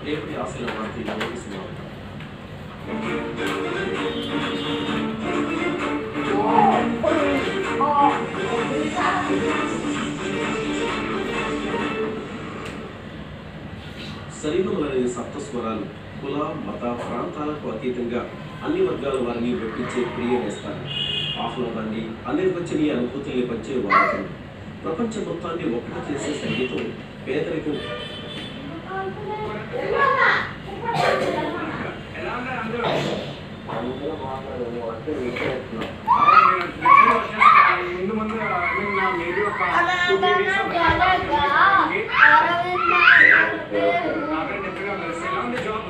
రేపటి ఆశల వార్తలు నోటీసులు శరీరంలోని సప్త స్వరాలు కుల మత ప్రాంతాలకు అతీతంగా అన్ని వర్గాల వారిని వెప్పించే ప్రియ నేస్తారు ఆహ్లాదాన్ని అనిర్వచనీయ అనుభూతుల్ని పంచే వాడకం ప్రపంచం మొత్తాన్ని ఒకటి చేసే సంగీతం పేదరికం ఎలా ఉన్నారు అందరూ ముందు ముందు నా మేబీ ఒక టూ డెఫినెట్గా కలిసి ఎలా ఉంది జాబ్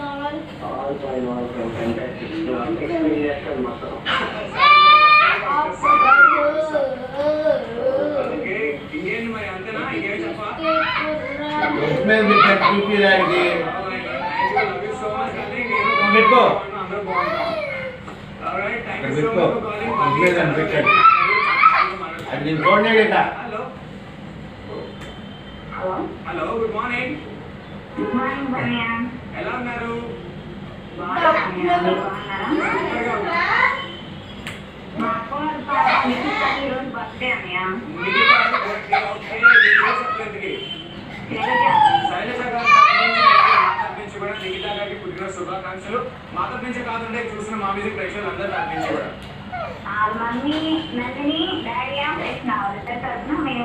ఓకే ఇంకేంటి మరి అంతేనా ఇంకేం చెప్పా మీద పెట్టారు చూపించడానికి పెట్టుకో. అక్కడ పెట్టుకో. ఇంకేదని పెట్టాడు. అది నేను చూడనే కదా హలో హలో గుడ్ మార్నింగ్ ఎలా ఉన్నారు నిఖిత ఓకే ఓకే చెప్పలేదుకి శైలజ గారు తరపించి కూడా నిఖిత గారికి పుట్టిన శుభాకాంక్షలు మా తరపించి కాదంటే చూసిన మా మ్యూజిక్ ప్రేక్షకులు అందరూ తరపించి కూడా మమ్మీ నందిని డాడీ ఆ ప్లేస్ నా తరఫున మేము